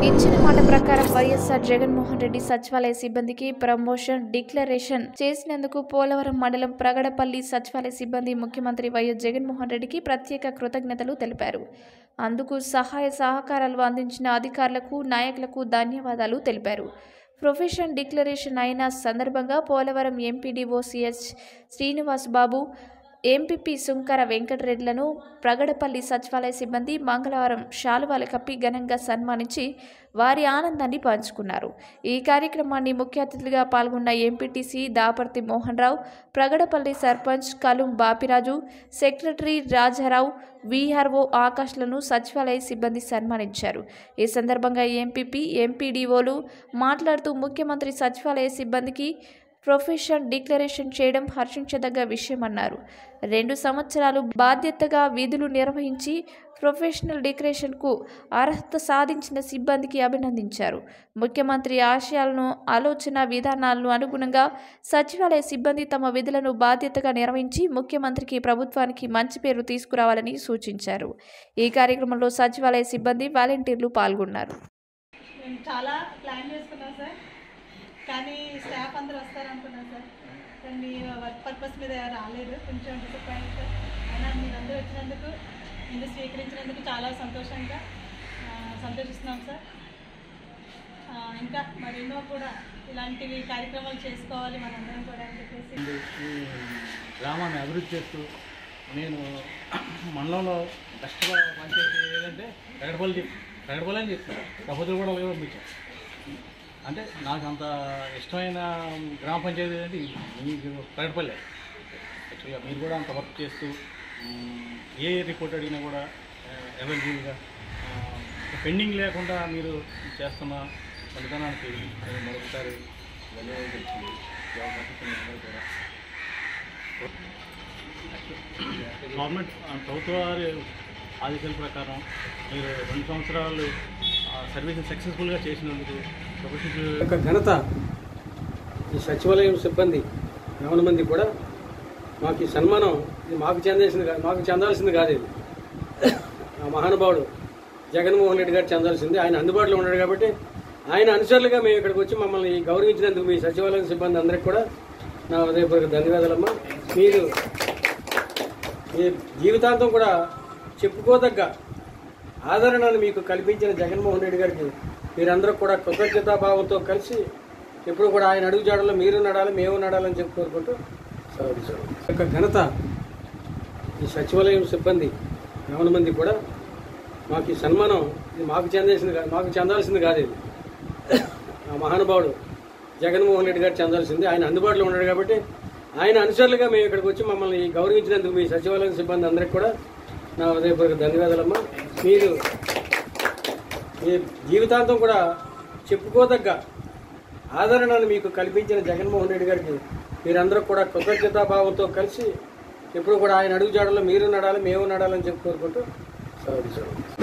ఇచ్చిన మాట ప్రకారం వైఎస్ఆర్ జగన్మోహన్ రెడ్డి సచివాలయ సిబ్బందికి ప్రమోషన్ డిక్లరేషన్ చేసినందుకు పోలవరం మండలం ప్రగడపల్లి సచివాలయ సిబ్బంది ముఖ్యమంత్రి వైఎస్ జగన్మోహన్ రెడ్డికి ప్రత్యేక కృతజ్ఞతలు తెలిపారు అందుకు సహాయ సహకారాలు అందించిన అధికారులకు నాయకులకు ధన్యవాదాలు తెలిపారు ప్రొఫెషన్ డిక్లరేషన్ అయిన సందర్భంగా Polavaram MPDO CH Srinivas Babu MPP Sunkara వెంకటరెడ్లను ప్రగడపల్లి సచివాలయ సిబ్బంది మంగళవారం శాలువాలు కప్పి ఘనంగా సన్మానించి వారి ఆనందాన్ని పంచుకున్నారు ఈ కార్యక్రమాన్ని ముఖ్య అతిథులుగా పాల్గొన్న MPTC Daparthi Mohan Rao Pragadapalli sarpanch Kalum Bapiraju secretary Rajarao VRO ఆకాష్లను సచివాలయ సిబ్బంది సన్మానించారు ఈ సందర్భంగా ఎంపీపీ ఎంపీడీఓలు మాట్లాడుతూ ముఖ్యమంత్రి సచివాలయ సిబ్బందికి ప్రొఫెషన్ డిక్లరేషన్ చేయడం హర్షించదగ్గ విషయమన్నారు రెండు సంవత్సరాలు బాధ్యతగా విధులు నిర్వహించి ప్రొఫెషనల్ డిక్లరేషన్కు అర్హత సాధించిన సిబ్బందికి అభినందించారు ముఖ్యమంత్రి ఆశయాలను ఆలోచన విధానాలను అనుగుణంగా సచివాలయ సిబ్బంది తమ విధులను బాధ్యతగా నిర్వహించి ముఖ్యమంత్రికి ప్రభుత్వానికి మంచి పేరు తీసుకురావాలని సూచించారు ఈ కార్యక్రమంలో సచివాలయ సిబ్బంది వాలంటీర్లు పాల్గొన్నారు మేము చాలా ప్లాన్ చేసుకున్నాం సార్ కానీ స్టాఫ్ అందరూ వస్తారనుకున్నాం సార్ కానీ వర్క్ పర్పస్ మీద రాలేదు కొంచెం డిసప్పాయింట్ సార్ అయినా మీరందరూ వచ్చినందుకు నిన్ను స్వీకరించినందుకు చాలా సంతోషంగా ఆ, సంతోషిస్తున్నాం సార్ ఆ, ఇంకా మరెన్నో కూడా ఇలాంటివి కార్యక్రమాలు చేసుకోవాలి మనందరం కూడా అని చెప్పేసి ఈ గ్రామాన్ని అభివృద్ధి చేస్తూ నేను మండలంలో కష్టపడ పనిచేసి ఏదంటే పెగడపల్లి పెగడపల్లి అని చెప్తాను కపోతులు కూడా లేవు మీకు అంటే నాకు అంత ఇష్టమైన గ్రామ పంచాయతీ అంటే ఇది. మీకు పెగడపల్లి యాక్చువల్గా మీరు కూడా అంత వర్క్ చేస్తూ మ్, ఏ రిపోర్ట్ అడిగినా కూడా అవైలబుల్గా పెండింగ్ లేకుండా మీరు చేస్తున్న ఫలితానికి నేను మరొకసారి ధన్యవాదాలు తెలుస్తుంది ఈ అవకాశం ఇచ్చిన అందరికీ కూడా గవర్నమెంట్ ఆ, ప్రభుత్వ వారి ఆదేశాల ప్రకారం మీరు రెండు సంవత్సరాలు సర్వీస్ సక్సెస్ఫుల్గా చేసినందుకు ప్రొఫెషనల్ యొక్క ఘనత ఈ సచివాలయం సిబ్బంది యవన మంది కూడా మాకు ఈ సన్మానం ఇది మాకు చెందాల్సింది కాదు మాకు చెందాల్సింది కాదు ఇది ఆ మహానుభావుడు జగన్మోహన్ రెడ్డి గారు చెందాల్సింది ఆయన అందుబాటులో ఉన్నాడు కాబట్టి ఆయన అనుచరులుగా మేము ఇక్కడికి వచ్చి మమ్మల్ని గౌరవించినందుకు మీ సచివాలయం సిబ్బంది అందరికీ కూడా నా హృదయపూర్వక ధన్యవాదాలమ్మా మీరు మీ జీవితాంతం కూడా చెప్పుకోదగ్గ ఆదరణను మీకు కల్పించిన జగన్మోహన్ రెడ్డి గారికి మీరందరూ కూడా కృతజ్ఞతాభావంతో కలిసి ఎప్పుడు కూడా ఆయన అడుగు జాడలో మీరు నడాలి మేము నడాలని చెప్పి కోరుకుంటూ సెలవు తీసుకుంటాం. ఈ యొక్క ఘనత ఈ సచివాలయం సిబ్బంది యవన మంది కూడా మాకు ఈ సన్మానం ఇది మాకు చెందాల్సింది కాదు మాకు చెందాల్సింది కాదు ఇది ఆ మహానుభావుడు జగన్మోహన్ రెడ్డి గారు చెందాల్సింది ఆయన అందుబాటులో ఉన్నాడు కాబట్టి ఆయన అనుచరులుగా మేము ఇక్కడికి వచ్చి మమ్మల్ని గౌరవించినందుకు మీ సచివాలయం సిబ్బంది అందరికీ కూడా నా హృదయపూర్వక ధన్యవాదాలమ్మా మీరు మీ జీవితాంతం కూడా చెప్పుకోదగ్గ ఆదరణను మీకు కల్పించిన జగన్మోహన్ రెడ్డి గారికి మీరందరూ కూడా కృతజ్ఞతాభావంతో కలిసి ఎప్పుడు కూడా ఆయన అడుగు జాడలో మీరు నడాలి మేము నడాలని చెప్పి కోరుకుంటూ సెలవు తీసుకుంటాం.